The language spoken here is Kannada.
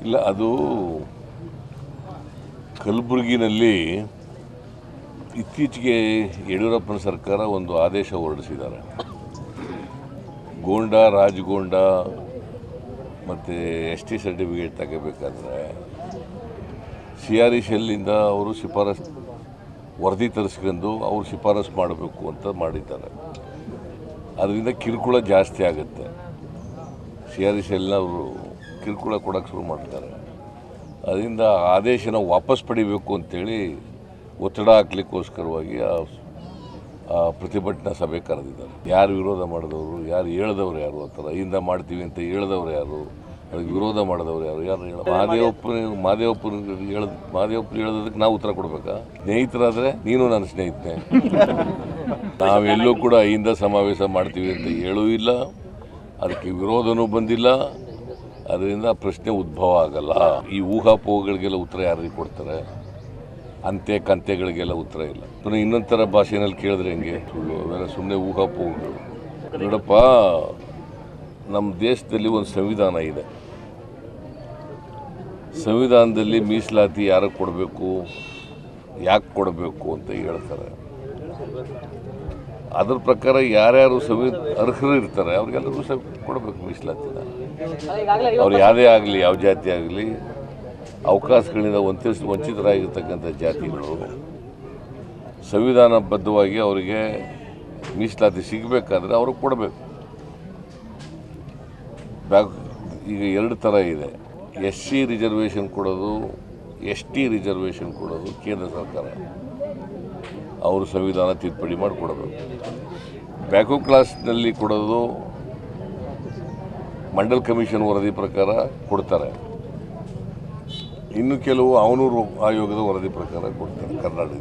ಇಲ್ಲ ಅದು ಕಲಬುರಗಿನಲ್ಲಿ ಇತ್ತೀಚೆಗೆ ಯಡಿಯೂರಪ್ಪನ ಸರ್ಕಾರ ಒಂದು ಆದೇಶ ಹೊರಡಿಸಿದ್ದಾರೆ ಗೋಂಡ ರಾಜಗೋಂಡ ಮತ್ತು ಎಸ್ ಟಿ ಸರ್ಟಿಫಿಕೇಟ್ ತಗೋಬೇಕಾದ್ರೆ ಸಿ ಆರ್ ಇ ಶೆಲ್ಲಿಂದ ಅವರು ಶಿಫಾರಸ್ ವರದಿ ತರಿಸ್ಕೊಂಡು ಅವರು ಶಿಫಾರಸ್ ಮಾಡಬೇಕು ಅಂತ ಮಾಡಿದ್ದಾರೆ ಅದರಿಂದ ಕಿರುಕುಳ ಜಾಸ್ತಿ ಆಗುತ್ತೆ ಸಿ ಆರ್ ಇ ಶೆಲ್ನ ಅವರು ಕಿರುಕುಳ ಕೊಡೋಕ್ಕೆ ಶುರು ಮಾಡ್ತಾರೆ ಅದರಿಂದ ಆ ಆದೇಶನ ವಾಪಸ್ ಪಡಿಬೇಕು ಅಂತೇಳಿ ಒತ್ತಡ ಹಾಕ್ಲಿಕ್ಕೋಸ್ಕರವಾಗಿ ಆ ಆ ಪ್ರತಿಭಟನಾ ಸಭೆ ಕರೆದಿದ್ದಾರೆ ಯಾರು ವಿರೋಧ ಮಾಡಿದವರು ಯಾರು ಹೇಳ್ದವ್ರು ಯಾರು ಆ ಥರ ಇಂದ ಮಾಡ್ತೀವಿ ಅಂತ ಹೇಳ್ದವ್ರು ಯಾರು ಅದಕ್ಕೆ ವಿರೋಧ ಮಾಡಿದವ್ರು ಯಾರು ಯಾರು ಹೇಳ ಮಹಾದೇವಪ್ಪ ಮಹಾದೇವಪ್ಪನ ಹೇಳ ಮಹಾದೇವಪ್ಪನ ಹೇಳೋದಕ್ಕೆ ನಾವು ಉತ್ತರ ಕೊಡಬೇಕಾ ಸ್ನೇಹಿತರಾದರೆ ನೀನು ನನ್ನ ಸ್ನೇಹಿತನೇ ನಾವೆಲ್ಲೂ ಕೂಡ ಅಹಿಂದ ಸಮಾವೇಶ ಮಾಡ್ತೀವಿ ಅಂತ ಹೇಳೂ ಇಲ್ಲ ಅದಕ್ಕೆ ವಿರೋಧನೂ ಬಂದಿಲ್ಲ ಅದರಿಂದ ಪ್ರಶ್ನೆ ಉದ್ಭವ ಆಗಲ್ಲ ಈ ಊಹಾಪೋಹಗಳಿಗೆಲ್ಲ ಉತ್ತರ ಯಾರಿಗೆ ಕೊಡ್ತಾರೆ ಅಂತೆ ಕಂತೆಗಳಿಗೆಲ್ಲ ಉತ್ತರ ಇಲ್ಲ ಪುನಃ ಇನ್ನೊಂದು ಥರ ಭಾಷೆನಲ್ಲಿ ಕೇಳಿದ್ರೆ ಹೆಂಗೆ ಸುಳ್ಳು ಅವೆಲ್ಲ ಸುಮ್ಮನೆ ಊಹಾಪೋಹಗಳು ನೋಡಪ್ಪ ನಮ್ಮ ದೇಶದಲ್ಲಿ ಒಂದು ಸಂವಿಧಾನ ಇದೆ ಸಂವಿಧಾನದಲ್ಲಿ ಮೀಸಲಾತಿ ಯಾರಿಗೆ ಕೊಡಬೇಕು ಯಾಕೆ ಕೊಡಬೇಕು ಅಂತ ಹೇಳ್ತಾರೆ ಅದ್ರ ಪ್ರಕಾರ ಯಾರ್ಯಾರು ಸಂವಿ ಅರ್ಹರು ಇರ್ತಾರೆ ಅವ್ರಿಗೆಲ್ಲರಿಗೂ ಸಹ ಕೊಡಬೇಕು ಮೀಸಲಾತಿನ ಅವ್ರು ಯಾವುದೇ ಆಗಲಿ ಯಾವ ಜಾತಿ ಆಗಲಿ ಅವಕಾಶಗಳಿಂದ ವಂಚಿಸ್ ವಂಚಿತರಾಗಿರ್ತಕ್ಕಂಥ ಜಾತಿಗಳು ಸಂವಿಧಾನಬದ್ಧವಾಗಿ ಅವರಿಗೆ ಮೀಸಲಾತಿ ಸಿಗಬೇಕಾದ್ರೆ ಅವ್ರಿಗೆ ಕೊಡಬೇಕು ಬ್ಯಾಕ್ ಈಗ ಎರಡು ಥರ ಇದೆ ಎಸ್ ಸಿ ರಿಸರ್ವೇಷನ್ ಕೊಡೋದು ಎಸ್ ಟಿ ರಿಸರ್ವೇಷನ್ ಕೊಡೋದು ಕೇಂದ್ರ ಸರ್ಕಾರ ಅವರು ಸಂವಿಧಾನ ತಿದ್ದುಪಡಿ ಮಾಡಿ ಕೊಡಬೇಕು ಬ್ಯಾಕು ಕ್ಲಾಸ್ನಲ್ಲಿ ಕೊಡೋದು ಮಂಡಲ್ ಕಮಿಷನ್ ವರದಿ ಪ್ರಕಾರ ಕೊಡ್ತಾರೆ ಇನ್ನು ಕೆಲವು ಅವನೂರು ಆಯೋಗದ ವರದಿ ಪ್ರಕಾರ ಕೊಡ್ತಾರೆ ಕರ್ನಾಟಕ